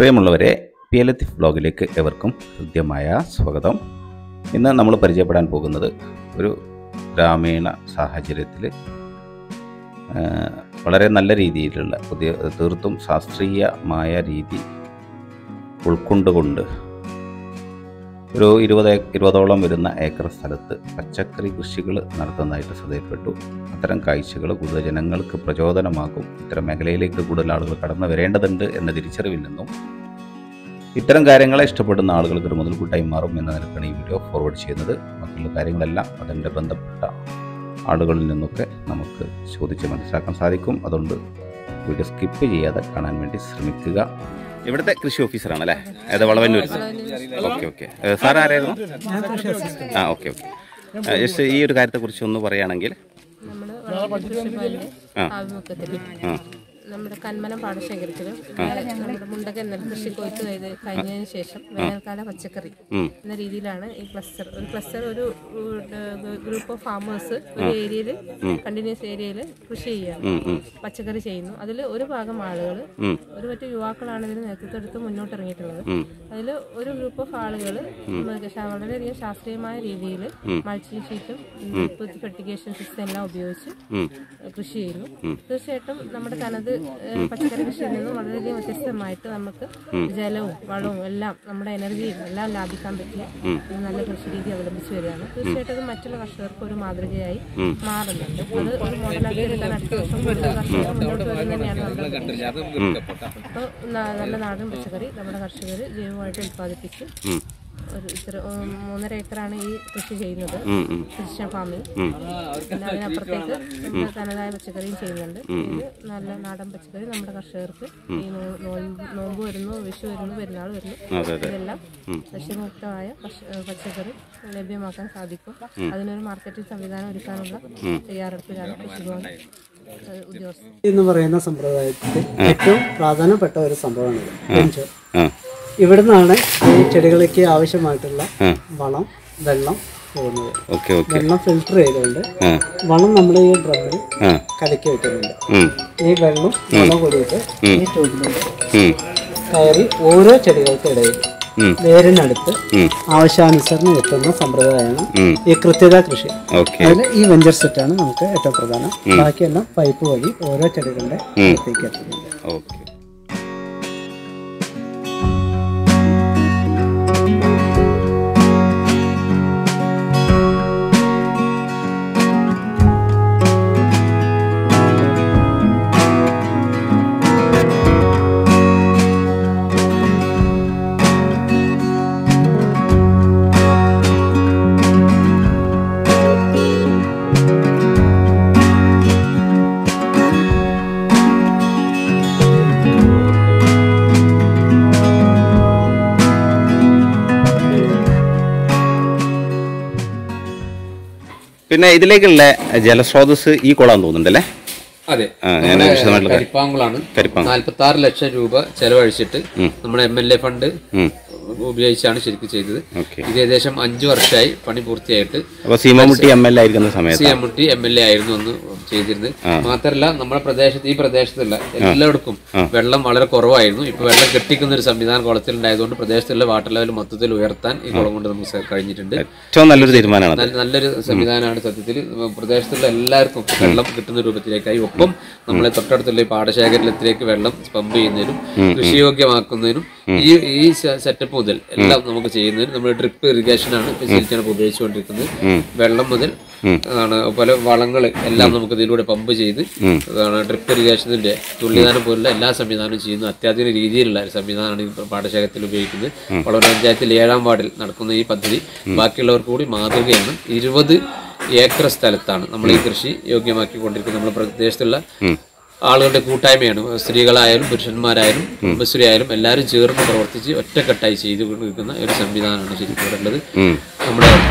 പ്രിയമുള്ളവരെ P L എത്തിഫ് ബ്ലോഗിലേക്ക് എവർക്കും ഹൃദ്യമായ സ്വാഗതം ഇന്ന് നമ്മൾ പരിചയപ്പെടാൻ പോകുന്നത് ഒരു ഗ്രാമീണ സാഹചര്യത്തിൽ വളരെ നല്ല രീതിയിലുള്ള പുതിയ തീർത്തും ശാസ്ത്രീയമായ രീതി ഉൾക്കൊണ്ടുകൊണ്ട് ഒരു ഇരുപത് ഏ- ഇരുപതോളം വരുന്ന ഏക്കർ സ്ഥലത്ത് പച്ചക്കറി കൃഷികൾ നടത്തുന്നതായിട്ട് ശ്രദ്ധയിൽപ്പെട്ടു അത്തരം കാഴ്ചകൾ കൂടുതൽ ജനങ്ങൾക്ക് പ്രചോദനമാകും ഇത്തരം മേഖലയിലേക്ക് കൂടുതൽ ആളുകൾ കടന്നു വരേണ്ടതുണ്ട് എന്ന തിരിച്ചറിവിൽ നിന്നും ഇത്തരം കാര്യങ്ങളെ ഇഷ്ടപ്പെടുന്ന ആളുകൾക്ക് ഒരു മുതൽക്കൂട്ടായി മാറും എന്ന നിലക്കാണ് ഈ വീഡിയോ ഫോർവേഡ് ചെയ്യുന്നത് ബാക്കിയുള്ള കാര്യങ്ങളെല്ലാം അതിൻ്റെ ബന്ധപ്പെട്ട ആളുകളിൽ നിന്നൊക്കെ നമുക്ക് ചോദിച്ച് മനസ്സിലാക്കാൻ സാധിക്കും അതുകൊണ്ട് വീഡിയോ സ്കിപ്പ് ചെയ്യാതെ കാണാൻ വേണ്ടി ശ്രമിക്കുക ഇവിടുത്തെ കൃഷി ഓഫീസറാണ് അല്ലേ അതായത് വളവന്നൂർ ഓക്കെ ഓക്കെ സാർ ആരായിരുന്നു ആ ഓക്കെ ഓക്കെ ജസ്റ്റ് ഈ ഒരു കാര്യത്തെക്കുറിച്ച് ഒന്ന് പറയുകയാണെങ്കിൽ നമ്മള് വളർത്തുന്ന കൃഷിഭവനിലെ ആ. ആഭിമുഖ്യത്തിൽ ആ നമ്മുടെ കന്മനം പാടശേഖരത്തിലും നമ്മുടെ മുണ്ടകൻ നെൽകൃഷി കൊയ്ത്ത് ചെയ്ത് കഴിഞ്ഞതിന് ശേഷം വേനൽക്കാല പച്ചക്കറി ഉം. എന്ന രീതിയിലാണ് ഈ ക്ലസ്റ്റർ ഒരു ക്ലസ്റ്റർ ഒരു ഗ്രൂപ്പ് ഓഫ് ഫാമേഴ്സ് ഒരു ഏരിയയിൽ കണ്ടിന്യൂസ് ഏരിയയിൽ കൃഷി ചെയ്യുകയാണ് ഉം, ഉം, പച്ചക്കറി ചെയ്യുന്നു അതിൽ ഒരു ഭാഗം ആളുകൾ ഉം. ഒരു പറ്റ യുവാക്കളാണ് ഇതിന് നേതൃത്വം എടുത്ത് മുന്നോട്ട് ഇറങ്ങിയിട്ടുള്ളത് ഉം. അതിൽ ഒരു ഗ്രൂപ്പ് ഓഫ് ആളുകൾ വളരെയധികം ശാസ്ത്രീയമായ രീതിയിൽ മൾച്ചിങ് ഷീറ്റും ഡ്രിപ്പ് ഫെർട്ടിഗേഷൻ സിസ്റ്റം എല്ലാം ഉപയോഗിച്ച് ഉം. കൃഷി ചെയ്യുന്നു തീർച്ചയായിട്ടും നമ്മുടെ തനത് ഏഹ്, പച്ചക്കറി കൃഷിയിൽ നിന്നും വളരെയധികം വ്യത്യസ്തമായിട്ട് നമുക്ക് ജലവും വളവും എല്ലാം നമ്മുടെ എനർജിയും എല്ലാം ലാഭിക്കാൻ പറ്റിയ ഒരു നല്ല കൃഷി രീതി അവലംബിച്ചു വരികയാണ് തീർച്ചയായിട്ടും അത് മറ്റുള്ള കർഷകർക്ക് ഒരു മാതൃകയായി മാറുന്നുണ്ട് അത് ഒരു മോഡലാക്കി എടുക്കാൻ അടുത്ത വർഷം കൂടുതൽ കർഷകർ മുന്നോട്ട് വരും തന്നെയാണ് നമ്മുടെ പ്രതീക്ഷ. അപ്പോൾ നല്ല നാടൻ പച്ചക്കറി നമ്മുടെ കർഷകർ ജൈവമായിട്ട് ഉത്പാദിപ്പിച്ച് ഉം. ഒരു ഇത്ര ഉം, മൂന്നര ഏക്കറാണ് ഈ കൃഷി ചെയ്യുന്നത് ഉം, ഉം. ഫിഷൻ ഫാമിംഗ് പിന്നെ അതിനപ്പുറത്തേക്ക് നമ്മുടെ തനതായ പച്ചക്കറിയും ചെയ്യുന്നുണ്ട് ഇത് നല്ല നാടൻ പച്ചക്കറി നമ്മുടെ കർഷകർക്ക് ഈ നോ- നോയമ്പ് നോമ്പ് വരുന്നു വിഷു വരുന്നു പെരുന്നാൾ വരുന്നു അതെ അതെ ഇതെല്ലാം വിഷമുക്തമായ പശ- പച്ചക്കറി ലഭ്യമാക്കാൻ സാധിക്കും അതിനൊരു മാർക്കറ്റിംഗ് സംവിധാനം ഒരുക്കാനുള്ള തയ്യാറെടുപ്പിലാണ് കൃഷിഭവൻ ഏഹ്, ഉദ്യോഗസ്ഥർ എന്ന് പറയുന്ന സമ്പ്രദായത്തിൽ ഏറ്റവും പ്രാധാന്യപ്പെട്ട ഒരു സംഭവമാണിത് ബെഞ്ച് ആ ഇവിടുന്നാണ് ഈ ചെടികൾക്ക് ആവശ്യമായിട്ടുള്ള ആ. വളം വെള്ളം പോകുന്നത് ഓക്കെ ഓക്കെ വെള്ളം ഫിൽട്ടർ ചെയ്തുകൊണ്ട് ആ വളം നമ്മൾ ഈ ഡ്രമ്മിൽ ആ കലക്കി വെക്കുന്നുണ്ട് ഉം, ഈ വെള്ളം വളം കൂടിയിട്ട് ഈ ട്യൂബിലൂടെ ഉം, കയറി ഓരോ ചെടികൾക്കിടയിൽ ഉം. വേരിനടുത്ത് ആവശ്യാനുസരണം എത്തുന്ന സമ്പ്രദായമാണ് ഉം. ഈ കൃത്യത കൃഷി ഓക്കെ അതിൽ ഈ വെഞ്ചർ സെറ്റാണ് നമുക്ക് ഏറ്റവും പ്രധാനം ബാക്കിയെല്ലാം പൈപ്പ് വഴി ഓരോ ചെടികളുടെ അടുത്തേക്ക് എത്തുന്നുണ്ട് ഓക്കെ പിന്നെ ഇതിലേക്കുള്ള ജലസ്രോതസ് ഈ കുളം തോന്നുന്നുണ്ടല്ലേ അതെ ആ, ഞാൻ വിശദമായിട്ടുള്ള കാര്യം- കരിപ്പാങ്കുളാണ് കരിപ്പാങ്കുളം. നാല്പത്തി ആറ് ലക്ഷം രൂപ ചെലവഴിച്ചിട്ട് നമ്മുടെ എം എൽ എ ഫണ്ട് ഉം. ഉപയോഗിച്ചാണ് ശരിക്കും ചെയ്തത് ഓക്കെ ഇത് ഏകദേശം അഞ്ചു വർഷമായി പണി പൂർത്തിയായിട്ട് അപ്പോൾ സീമമുട്ടി എം എൽ എ ആയിരിക്കുന്ന സി സമയത്ത് M T M L A ആയിരുന്നു അന്ന് ചെയ്തിരുന്നത് മാത്രമല്ല നമ്മുടെ പ്രദേശത്ത് ഈ പ്രദേശത്തുള്ള എല്ലായിടത്തും വെള്ളം വളരെ കുറവായിരുന്നു ഇപ്പൊ വെള്ളം കെട്ടിക്കുന്ന ഒരു സംവിധാനം കുളത്തിൽ ഉണ്ടായതുകൊണ്ട് പ്രദേശത്തുള്ള വാട്ടർ ലെവൽ മൊത്തത്തിൽ ഉയർത്താൻ ഈ കുളം കൊണ്ട് നമുക്ക് സ- കഴിഞ്ഞിട്ടുണ്ട് ഏറ്റവും നല്ലൊരു തീരുമാനമാണ് നല്ല- നല്ലൊരു സംവിധാനമാണ് സത്യത്തിൽ പ്രദേശത്തുള്ള എല്ലാവർക്കും വെള്ളം കിട്ടുന്ന രൂപത്തിലേക്കായി ഒപ്പം നമ്മളെ തൊട്ടടുത്തുള്ള ഈ പാടശേഖരത്തിലേക്ക് വെള്ളം പമ്പ് ചെയ്യുന്നതിനും കൃഷിയോഗ്യമാക്കുന്നതിനും ഈ ഈ സെറ്റപ്പ് മുതൽ എല്ലാം നമുക്ക് ചെയ്യുന്നതിന് നമ്മൾ ഡ്രിപ്പ് ഇറിഗേഷൻ ആണ് ഫെസിലിറ്റിയാണ് ഇപ്പോൾ ഉപയോഗിച്ചുകൊണ്ടിരിക്കുന്നത് വെള്ളം മുതൽ ആണ് പല വളങ്ങൾ എല്ലാം നമുക്ക് ഇതിലൂടെ പമ്പ് ചെയ്ത് ഡ്രിപ്പ് ഇറിഗേഷനിന്റെ തുള്ളിദാനം പോലുള്ള എല്ലാ സംവിധാനവും ചെയ്യുന്നു അത്യാധുനിക രീതിയിലുള്ള ഒരു സംവിധാനമാണ് ഈ പാടശേഖരത്തിൽ ഉപയോഗിക്കുന്നത് വളവ പഞ്ചായത്തിൽ ഏഴാം വാർഡിൽ നടക്കുന്ന ഈ പദ്ധതി ബാക്കിയുള്ളവർക്ക് കൂടി മാതൃകയാണ് ഇരുപത് ഏക്കർ സ്ഥലത്താണ് നമ്മൾ ഈ കൃഷി യോഗ്യമാക്കിക്കൊണ്ടിരിക്കുന്നത് നമ്മുടെ പ്രദേശത്തുള്ള ആളുകളുടെ കൂട്ടായ്മയാണ് സ്ത്രീകളായാലും പുരുഷന്മാരായാലും കുടുംബശ്രീ ആയാലും എല്ലാവരും ചേർന്ന് പ്രവർത്തിച്ച് ഒറ്റക്കെട്ടായി ചെയ്തുകൊണ്ടിരിക്കുന്ന ഒരു സംവിധാനമാണ് ശരിക്കും ഇവിടെ ഉള്ളത് നമ്മുടെ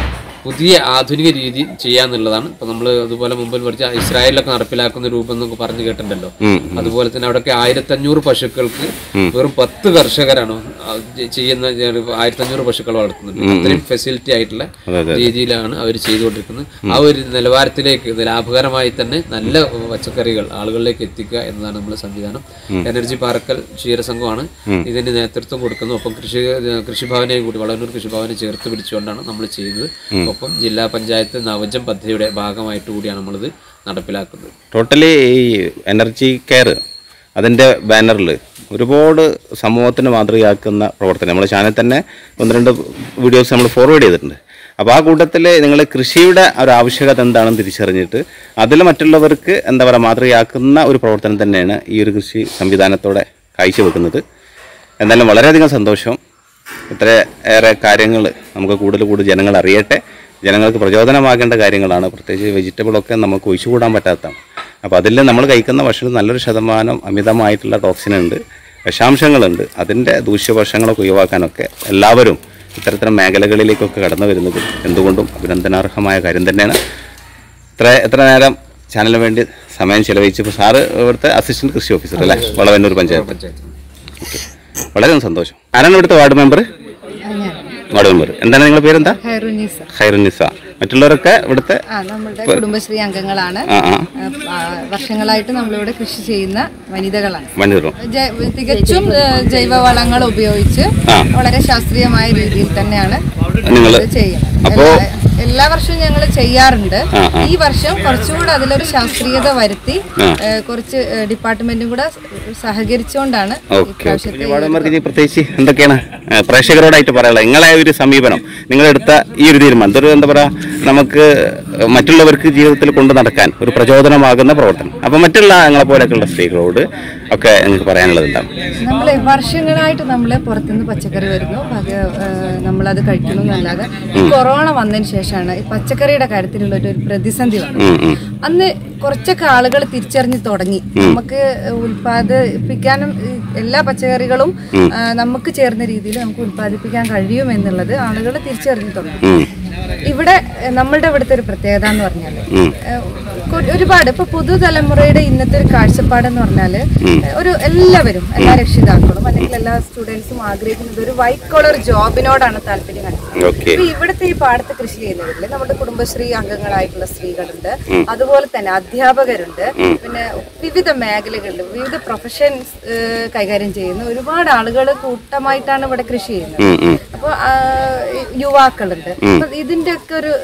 പുതിയ ആധുനിക രീതി ചെയ്യാന്നുള്ളതാണ് ഇപ്പൊ നമ്മൾ അതുപോലെ മുമ്പിൽ പഠിച്ച ഇസ്രായേലിലൊക്കെ നടപ്പിലാക്കുന്ന രൂപം എന്നൊക്കെ പറഞ്ഞു കേട്ടിട്ടുണ്ടല്ലോ ഉം. അതുപോലെ തന്നെ അവിടെയൊക്കെ ആയിരത്തഞ്ഞൂറ് പശുക്കൾക്ക് വെറും പത്ത് കർഷകരാണ് ആ ചെ- ചെയ്യുന്ന ആയിരത്തഞ്ഞൂറ് പശുക്കൾ വളർത്തുന്നുണ്ട് അത്രയും ഫെസിലിറ്റി ആയിട്ടുള്ള രീതിയിലാണ് അവർ ചെയ്തുകൊണ്ടിരിക്കുന്നത് ആ ഒരു നിലവാരത്തിലേക്ക് ഇത് ലാഭകരമായി തന്നെ നല്ല പച്ചക്കറികൾ ആളുകളിലേക്ക് എത്തിക്കുക എന്നതാണ് നമ്മുടെ സംവിധാനം എനർജി പാർക്കൽ ക്ഷീരസംഘമാണ് ഇതിന് നേതൃത്വം കൊടുക്കുന്നത് ഒപ്പം കൃഷി കൃഷിഭവനെയും കൂടി വളവന്നൂർ കൃഷിഭവനെ ചേർത്ത് പിടിച്ചുകൊണ്ടാണ് നമ്മൾ ചെയ്യുന്നത് ഒപ്പം ജില്ലാ പഞ്ചായത്ത് നവജം പദ്ധതിയുടെ ഭാഗമായിട്ട് കൂടിയാണ് നമ്മളിത് നടപ്പിലാക്കുന്നത് ടോട്ടലി ഈ എനർജി കെയർ അതിൻ്റെ ബാനറിൽ ഒരുപാട് സമൂഹത്തിന് മാതൃകയാക്കുന്ന പ്രവർത്തനം നമ്മുടെ ചാനൽ തന്നെ ഒന്ന് രണ്ട് വീഡിയോസ് നമ്മൾ ഫോർവേഡ് ചെയ്തിട്ടുണ്ട് അപ്പോൾ ആ കൂട്ടത്തിൽ നിങ്ങൾ കൃഷിയുടെ ഒരു ആവശ്യകത എന്താണെന്ന് തിരിച്ചറിഞ്ഞിട്ട് അതിൽ മറ്റുള്ളവർക്ക് എന്താ പറയുക മാതൃകയാക്കുന്ന ഒരു പ്രവർത്തനം തന്നെയാണ് ഈ ഒരു കൃഷി സംവിധാനത്തോടെ കാഴ്ചവെക്കുന്നത് എന്തായാലും വളരെയധികം സന്തോഷം ഇത്ര ഏറെ കാര്യങ്ങൾ നമുക്ക് കൂടുതൽ കൂടുതൽ ജനങ്ങൾ അറിയട്ടെ ജനങ്ങൾക്ക് പ്രചോദനമാകേണ്ട കാര്യങ്ങളാണ് പ്രത്യേകിച്ച് വെജിറ്റബിളൊക്കെ നമുക്ക് ഒഴിച്ചുകൂടാൻ പറ്റാത്തതാണ് അപ്പോൾ അതിൽ നമ്മൾ കഴിക്കുന്ന ഭക്ഷണം നല്ലൊരു ശതമാനം അമിതമായിട്ടുള്ള ടോക്സിൻ ഉണ്ട് വിഷാംശങ്ങളുണ്ട് അതിൻ്റെ ദൂഷ്യവശങ്ങളൊക്കെ ഒഴിവാക്കാനൊക്കെ എല്ലാവരും ഇത്തരത്തിലും മേഖലകളിലേക്കൊക്കെ കടന്നു വരുന്നത് എന്തുകൊണ്ടും അഭിനന്ദനാർഹമായ കാര്യം തന്നെയാണ് ഇത്ര എത്ര നേരം ചാനലിന് വേണ്ടി സമയം ചെലവഴിച്ചപ്പോൾ സാറ് ഇവിടുത്തെ അസിസ്റ്റന്റ് കൃഷി ഓഫീസർ അല്ലേ വളവന്നൂർ പഞ്ചായത്ത് പഞ്ചായത്ത് ഓക്കെ വളരെ സന്തോഷം ആരാണ് ഇവിടുത്തെ വാർഡ് മെമ്പർ വാർഡ് മെമ്പർ എന്താണ് നിങ്ങളുടെ പേരെന്താ ഹൈറുനീസ ഖൈറുനിസ മറ്റുള്ളവരൊക്കെ ഇവിടുത്തെ ആ നമ്മളുടെ കുടുംബശ്രീ അംഗങ്ങളാണ് ആ ആ ആ, ആ, വർഷങ്ങളായിട്ട് നമ്മളിവിടെ കൃഷി ചെയ്യുന്ന വനിതകളാണ് വനിതരും ജൈ- തികച്ചും ഏ, ജൈവവളങ്ങൾ ഉപയോഗിച്ച് ആ. വളരെ ശാസ്ത്രീയമായ രീതിയിൽ തന്നെയാണ് നിങ്ങള് ഇത് ചെയ്യുന്നത് അപ്പോ- എല്ലാ- എല്ലാ വർഷവും ഞങ്ങൾ ചെയ്യാറുണ്ട് ആ, ആ. ഈ വർഷം കുറച്ചുകൂടെ അതിലൊരു ശാസ്ത്രീയത വരുത്തി ആ. ഏ, കുറച്ച് ഏ, ഡിപ്പാർട്ട്മെന്റും കൂടെ സഹകരിച്ചുകൊണ്ടാണ് ഓക്കെ ഇപ്രാവശ്യത്തെ വാർഡ് മെമ്പർക്ക് ഇനി പ്രത്യേകിച്ച് എന്തൊക്കെയാണ് ഏ, പ്രേക്ഷകരോടായിട്ട് പറയാനുള്ളത് നിങ്ങളെ ഒരു സമീപനം നിങ്ങളെടുത്ത ഈ ഒരു തീരുമാനം ഇതൊരു എന്താ പറയുക നമുക്ക് മറ്റുള്ളവർക്ക് ജീവിതത്തിൽ കൊണ്ടു നടക്കാൻ ഒരു പ്രചോദനമാകുന്ന പ്രവർത്തനം അപ്പം മറ്റുള്ള ഞങ്ങളെ പോലെയൊക്കെയുള്ള സ്ത്രീകളോട് ഒക്കെ നിങ്ങൾക്ക് പറയാനുള്ളത് എന്താണ് നമ്മൾ വർഷങ്ങളായിട്ട് നമ്മൾ പുറത്തുനിന്ന് പച്ചക്കറി വരുന്നു അത്, ഏഹ്, നമ്മളത് കഴിക്കുന്നു എന്നല്ലാതെ ഈ കൊറോണ വന്നതിന് ശേഷമാണ് ഈ പച്ചക്കറിയുടെ കാര്യത്തിലുള്ള ഒരു പ്രതിസന്ധി വന്നത് ഉം, ഉം. അന്ന് കുറച്ചൊക്കെ ആളുകൾ തിരിച്ചറിഞ്ഞു തുടങ്ങി നമുക്ക് ഉൽപ്പാദിപ്പിക്കാനും ഈ എല്ലാ പച്ചക്കറികളും ആ, നമുക്ക് ചേർന്ന രീതിയിൽ നമുക്ക് ഉൽപ്പാദിപ്പിക്കാൻ കഴിയും എന്നുള്ളത് ആളുകൾ തിരിച്ചറിഞ്ഞു തുടങ്ങി ഉം. ഇവിടെ ഏഹ്, നമ്മളുടെ ഇവിടുത്തെ ഒരു പ്രത്യേകത എന്ന് പറഞ്ഞാൽ ഉം. ഒരുപാട് ഇപ്പൊ പുതുതലമുറയുടെ ഇന്നത്തെ ഒരു കാഴ്ചപ്പാടെന്ന് പറഞ്ഞാല് ഏഹ്, ഒരു എല്ലാവരും എല്ലാ രക്ഷിതാക്കളും അല്ലെങ്കിൽ എല്ലാ സ്റ്റുഡൻസും ആഗ്രഹിക്കുന്നത് ഒരു വൈറ്റ് കോളർ ജോബിനോടാണ് താല്പര്യം കാണിക്കുന്നത് ഓക്കെ ഇപ്പൊ ഇവിടുത്തെ ഈ പാടത്ത് കൃഷി ചെയ്യുന്നവരില് നമ്മുടെ കുടുംബശ്രീ അംഗങ്ങളായിട്ടുള്ള സ്ത്രീകളുണ്ട് അതുപോലെ തന്നെ അധ്യാപകരുണ്ട് പിന്നെ വിവിധ മേഖലകളിൽ വിവിധ പ്രൊഫഷൻസ് കൈകാര്യം ചെയ്യുന്ന ഒരുപാട് ആളുകൾ കൂട്ടമായിട്ടാണ് ഇവിടെ കൃഷി ചെയ്യുന്നത് ഉം, ഉം. അപ്പോൾ യുവാക്കളുണ്ട് അപ്പൊ ഇതിന്റെ ഒക്കെ ഒരു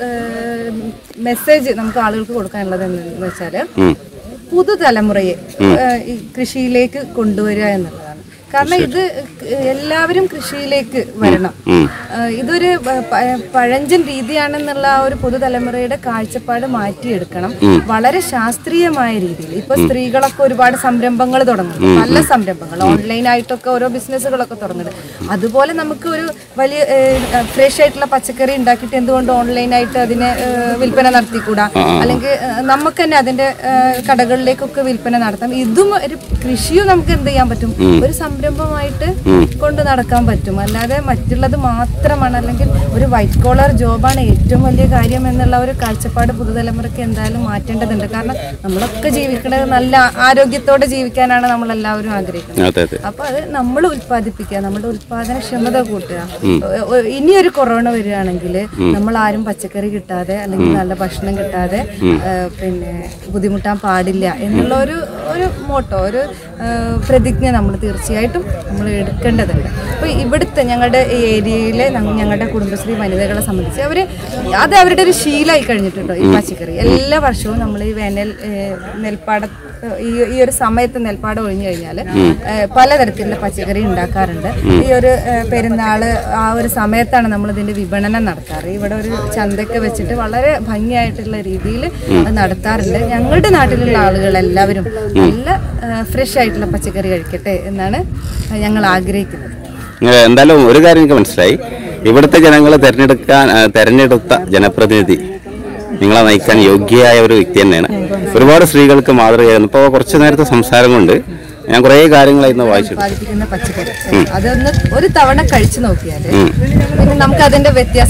മെസ്സേജ് നമുക്ക് ആളുകൾക്ക് കൊടുക്കാനുള്ളത് എന്ന് വെച്ചാല് പുതുതലമുറയെ ഏഹ്, ഈ കൃഷിയിലേക്ക് കൊണ്ടുവരിക എന്നുള്ളതാണ് കാരണം ഇത് എല്ലാവരും കൃഷിയിലേക്ക് വരണം ഏഹ്, ഇതൊരു പ- പ- പഴഞ്ചൻ രീതിയാണെന്നുള്ള ആ ഒരു പുതുതലമുറയുടെ കാഴ്ചപ്പാട് മാറ്റിയെടുക്കണം വളരെ ശാസ്ത്രീയമായ രീതിയിൽ ഇപ്പൊ സ്ത്രീകളൊക്കെ ഒരുപാട് സംരംഭങ്ങൾ തുടങ്ങുന്നു നല്ല സംരംഭങ്ങൾ ഓൺലൈനായിട്ടൊക്കെ ഓരോ ബിസിനസ്സുകളൊക്കെ തുടങ്ങുന്നുണ്ട് അതുപോലെ നമുക്ക് ഒരു വലിയ ഫ്രഷ് ആയിട്ടുള്ള പച്ചക്കറി ഉണ്ടാക്കിയിട്ട് എന്തുകൊണ്ട് ഓൺലൈനായിട്ട് അതിനെ ഏഹ്, വിൽപ്പന നടത്തിക്കൂടാ അല്ലെങ്കിൽ ഏഹ്, നമുക്ക് തന്നെ അതിന്റെ ഏഹ്, കടകളിലേക്കൊക്കെ വിൽപ്പന നടത്താം ഇതും ഒരു കൃഷിയും നമുക്ക് എന്ത് ചെയ്യാൻ പറ്റും ഒരു സംരംഭമായിട്ട് കൊണ്ട് നടക്കാൻ പറ്റും അല്ലാതെ മറ്റുള്ളത് മാത്രമാണ് അല്ലെങ്കിൽ ഒരു വൈറ്റ് കോളർ ജോബാണ് ഏറ്റവും വലിയ കാര്യം എന്നുള്ള ഒരു കാഴ്ചപ്പാട് പുതുതലമുറയ്ക്ക് എന്തായാലും മാറ്റേണ്ടതുണ്ട് കാരണം നമ്മളൊക്കെ ജീവിക്കുന്നത് നല്ല ആരോഗ്യത്തോടെ ജീവിക്കാനാണ് നമ്മൾ എല്ലാവരും ആഗ്രഹിക്കുന്നത് അതെ അതെ അപ്പൊ അത് നമ്മൾ ഉൽപ്പാദിപ്പിക്കുക നമ്മുടെ ഉൽപാദനക്ഷമത കൂട്ടുക ഒ- ഒ- ഇനിയൊരു കൊറോണ വരികയാണെങ്കിൽ നമ്മൾ ആരും പച്ചക്കറി കിട്ടാതെ അല്ലെങ്കിൽ നല്ല ഭക്ഷണം കിട്ടാതെ ആ, പിന്നെ ബുദ്ധിമുട്ടാൻ പാടില്ല എന്നുള്ള ഒരു ഒരു മോട്ടോ ഒരു ആ, പ്രതിജ്ഞ നമ്മൾ തീർച്ചയായിട്ടും നമ്മൾ എടുക്കേണ്ടതുണ്ട് അപ്പൊ ഇവിടുത്തെ ഞങ്ങളുടെ ഈ ഏരിയയിലെ ഞങ്ങ- ഞങ്ങളുടെ കുടുംബശ്രീ വനിതകളെ സംബന്ധിച്ച് അവര് അത് അവരുടെ ഒരു ശീലമായി കഴിഞ്ഞിട്ടുണ്ടോ ഈ പച്ചക്കറി എല്ലാ വർഷവും നമ്മൾ ഈ വേനൽ ഏ, നെൽപ്പാട ഈ ഈ ഒരു സമയത്ത് നെൽപ്പാടം ഒഴിഞ്ഞു കഴിഞ്ഞാൽ പലതരത്തിലുള്ള പച്ചക്കറി ഉണ്ടാക്കാറുണ്ട് ഈ ഒരു ഏ, പെരുന്നാള് ആ ഒരു സമയത്താണ് നമ്മൾ ഇതിന്റെ വിപണനം നടത്താറ് ഇവിടെ ഒരു ചന്തയൊക്കെ വെച്ചിട്ട് വളരെ ഭംഗിയായിട്ടുള്ള രീതിയിൽ നടത്താറുണ്ട് ഞങ്ങളുടെ നാട്ടിലുള്ള ആളുകൾ എല്ലാവരും നല്ല ഫ്രഷ് ആയിട്ടുള്ള പച്ചക്കറി കഴിക്കട്ടെ എന്നാണ് ഞങ്ങൾ ആഗ്രഹിക്കുന്നത് ഏ, എന്തായാലും ഒരു കാര്യം എനിക്ക് മനസ്സിലായി ഇവിടുത്തെ ജനങ്ങളെ തെരഞ്ഞെടുക്കാൻ ആ, തെരഞ്ഞെടുത്ത ജനപ്രതിനിധി നിങ്ങളെ നയിക്കാൻ യോഗ്യയായ ഒരു വ്യക്തി തന്നെയാണ് ഒരുപാട് സ്ത്രീകൾക്ക് മാതൃകയായിരുന്നു ഇപ്പോൾ കുറച്ച് നേരത്തെ സംസാരം കൊണ്ട് ഞാൻ കുറേ കാര്യങ്ങളായിരുന്നു വായിച്ചിട്ട് ഉൽപ്പാദിപ്പിക്കുന്ന പച്ചക്കറി അതൊന്ന് ഒരു തവണ കഴിച്ചു നോക്കിയാൽ പിന്നെ നമുക്ക് അതിന്റെ വ്യത്യാസം മനസ്സിലാവും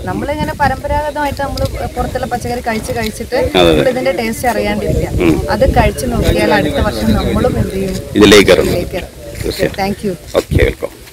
നമ്മളിങ്ങനെ പരമ്പരാഗതമായിട്ട് നമ്മൾ പുറത്തുള്ള പച്ചക്കറി കഴിച്ച് കഴിച്ചിട്ട് നമ്മൾ ഇതിന്റെ ടേസ്റ്റ് അറിയാണ്ടിരിക്കുക അത് കഴിച്ചു നോക്കിയാൽ അടുത്ത വർഷം നമ്മളും എന്ത് ചെയ്യും ഇതിലേക്ക് ഇറങ്ങും ഇതിലേക്ക് താങ്ക് യു ഓക്കെ വെൽക്കം